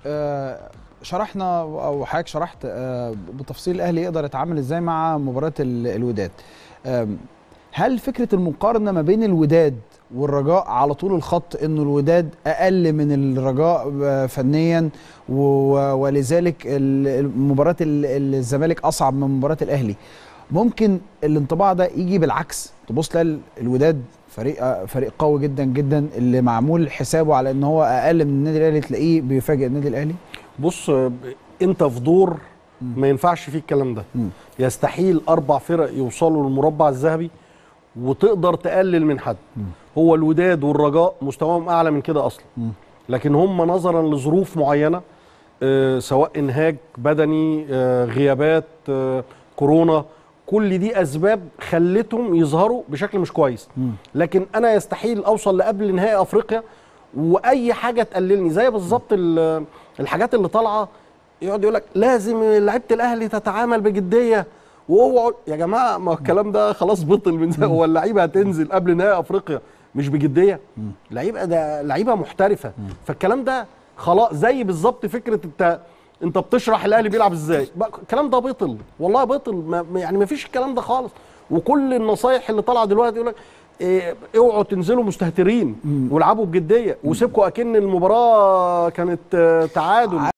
آه، شرحنا او حضرتك شرحت آه، بتفصيل الاهلي يقدر يتعامل ازاي مع مباراه ال- الوداد آم، هل فكره المقارنه ما بين الوداد والرجاء على طول الخط انه الوداد اقل من الرجاء آه، فنيا و- ولذلك ال- مباراه ال- الزمالك اصعب من مباراه الاهلي ممكن الانطباع ده يجي بالعكس تبص تلاقي الوداد فريق آه، فريق قوي جدا جدا اللي معمول حسابه على ان هو اقل من النادي الاهلي تلاقيه بيفاجئ النادي الاهلي بص آه، انت في دور ما ينفعش فيه الكلام ده مم. يستحيل اربع فرق يوصلوا للمربع الذهبي وتقدر تقلل من حد هو الوداد والرجاء مستواهم اعلى من كده اصلا مم. لكن هم نظرا لظروف معينه آه، سواء انهاك بدني آه، غيابات آه، كورونا كل دي اسباب خلتهم يظهروا بشكل مش كويس مم. لكن انا يستحيل اوصل لقبل نهائي افريقيا واي حاجه تقللني زي بالظبط ال- الحاجات اللي طالعه يقعد يقول لك لازم لعيبه الاهلي تتعامل بجديه واوعوا يا جماعه ما هو الكلام ده خلاص بطل من زمان هو اللعيبه هتنزل قبل نهائي افريقيا مش بجديه لعيبه ده لعيبه محترفه فالكلام ده خلاص زي بالظبط فكره انت انت بتشرح الاهلي بيلعب ازاي بقى الكلام ده بطل والله بطل ما ما- يعني ما فيش الكلام ده خالص وكل النصايح اللي طالعه دلوقتي يقول لك إيه اوعوا تنزلوا مستهترين والعبوا بجديه وسيبكوا اكن المباراه كانت آه، تعادل